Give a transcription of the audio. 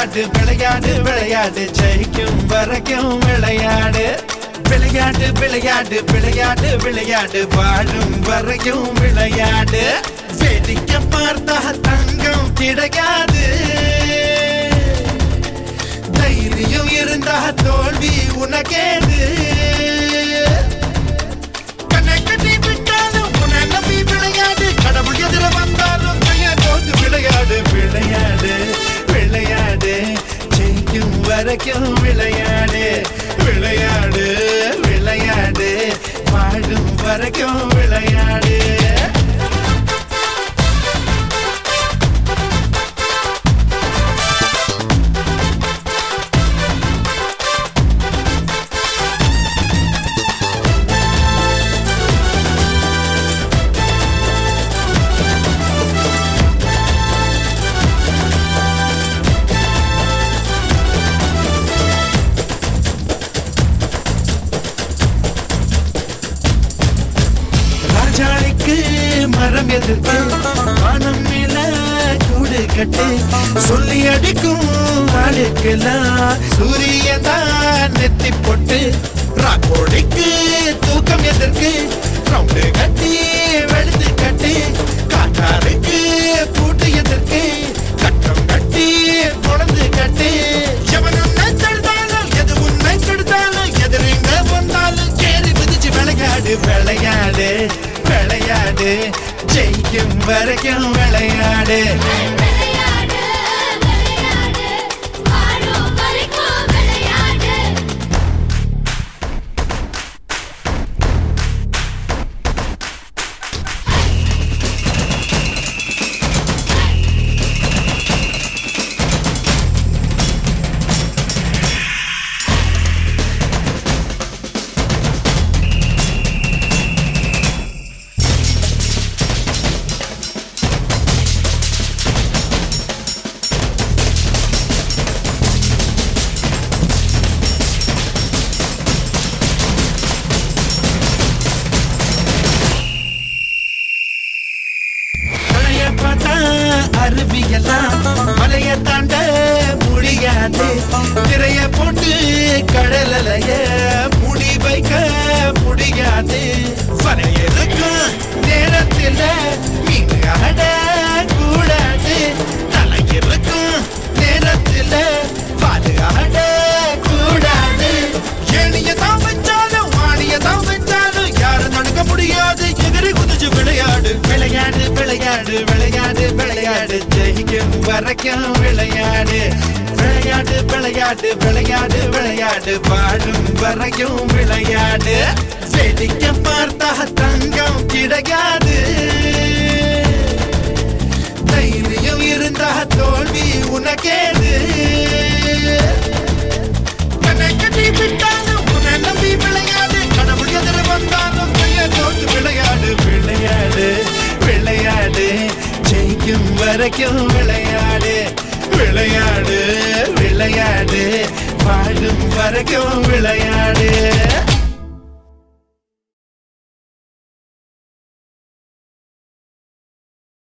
விளையாடு விளையாடு விளையாடு ஜெயிக்கும் வரைக்கும் விளையாடு விளையாடு விளையாடு விளையாடு விளையாடு வாழும் வரைக்கும் விளையாடு வேடிக்கை பார்த்தா தங்கம் கிடைக்காது தைரியம் இருந்தா தோல்வி உனக்கேது கண்ணை கட்டி விட்டாலும் உன்னை நம்பி விளையாடு கடவுள் எதிர வந்தாலும் கையை கோத்து விளையாடு விளையாடு விளையாடு ஜெயிக்கும் வரைக்கும் விளையாடு விளையாடு விளையாடு வாழும் வரைக்கும் விளையாடு ராஜாளிக்கு மரம் எதிர்த்து வானம் மேல கூடு கட்டு சொல்லி அடிக்கும் ஆளுக்கெல்லாம் சூரியன் தான் நெத்தி போட்டு ராக்கோடிக்கு தூக்கம் எதற்கு ரவுண்டு கட்டி வெளுத்து கட்டி காட்டாருக்கு பூட்டு எதற்கு கட்டம் கட்டி குழந்து கட்டி எவனும் நெச்செடுத்தாலும் எது உன்னை கெடுத்தாலும் எதிரிங்க வந்தாலும் கேறி மிதிச்சு விளையாடு விளையாடு விளையாடு ஜெயிக்கும் வரைக்கும் விளையாடு விளையாடு விளையாடு வாழும் வரைக்கும் விளையாடு மலைய பார்த்தா அருவியெல்லாம் மலைய தாண்ட முடியாது திரைய போட்டு கடல் அலைய முடி வைக்க முடியாது வரையறுக்கும் நேரத்தில் மீன் ஆட கூடாது தலையிருக்கும் நேரத்தில் பாடு ஆட கூடாது ஏனிய தான் வச்சாலும் வாணிய தான் வச்சாலும் யாரும் தடுக்க முடியாது எதிரி குதிச்சு விளையாடு விளையாடு விளையாடு விளையாடு விளையாடு ஜெயிக்கும் வரைக்கும் விளையாடு விளையாடு விளையாடு விளையாடு விளையாடு வாழும் வரைக்கும் விளையாடு வேடிக்கை பார்த்தா தங்கம் கிடையாது தைரியம் இருந்தா தோல்வி உனக்கேது கண்ணை கட்டி விட்டாலும் உன்னை நம்பி விளையாடு கடவுள் எதிர வந்தாலும் கையை தோத்து விளையாடு விளையாடு விளையாடு ஜெயிக்கும் வரைக்கும் விளையாடு விளையாடு விளையாடு வாழும் வரைக்கும் விளையாடு